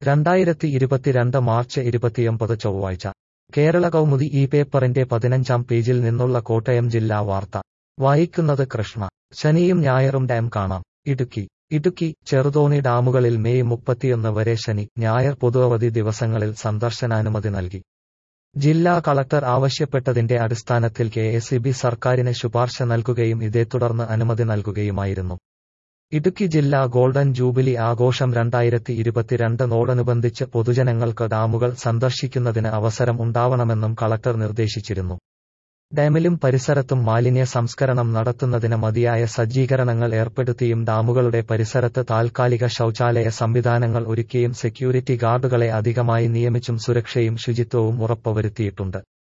രണ്ടായിരത്തി ഇരുപത്തിരണ്ട് മാർച്ച് ഇരുപത്തിയൊമ്പത് ചൊവ്വാഴ്ച കേരള കൗമുദി ഈ പേപ്പറിന്റെ പതിനഞ്ചാം പേജിൽ നിന്നുള്ള കോട്ടയം ജില്ലാ വാർത്ത വായിക്കുന്നത് കൃഷ്ണ ശനിയും ഞായറും ഡാം കാണാം ഇടുക്കി ഇടുക്കി ചെറുതോണി ഡാമുകളിൽ മെയ് മുപ്പത്തിയൊന്ന് വരെ ശനി ഞായർ പൊതുവധി ദിവസങ്ങളിൽ സന്ദർശനാനുമതി നൽകി ജില്ലാ കളക്ടർ ആവശ്യപ്പെട്ടതിന്റെ അടിസ്ഥാനത്തിൽ കെ എസ് സർക്കാരിന് ശുപാർശ നൽകുകയും ഇതേ തുടർന്ന് അനുമതി നൽകുകയുമായിരുന്നു ഇടുക്കി ജില്ലാ ഗോൾഡൻ ജൂബിലി ആഘോഷം രണ്ടായിരത്തി ഇരുപത്തിരണ്ടിനോടനുബന്ധിച്ച് പൊതുജനങ്ങൾക്ക് ഡാമുകൾ സന്ദർശിക്കുന്നതിന് അവസരം ഉണ്ടാവണമെന്നും കളക്ടർ നിർദ്ദേശിച്ചിരുന്നു ഡാമിലും പരിസരത്തും മാലിന്യ സംസ്കരണം നടത്തുന്നതിന് മതിയായ സജ്ജീകരണങ്ങൾ ഏർപ്പെടുത്തിയും ഡാമുകളുടെ പരിസരത്ത് താൽക്കാലിക ശൌചാലയ സംവിധാനങ്ങൾ ഒരുക്കിയും സെക്യൂരിറ്റി ഗാർഡുകളെ അധികമായി നിയമിച്ചും സുരക്ഷയും ശുചിത്വവും ഉറപ്പുവരുത്തിയിട്ടുണ്ട്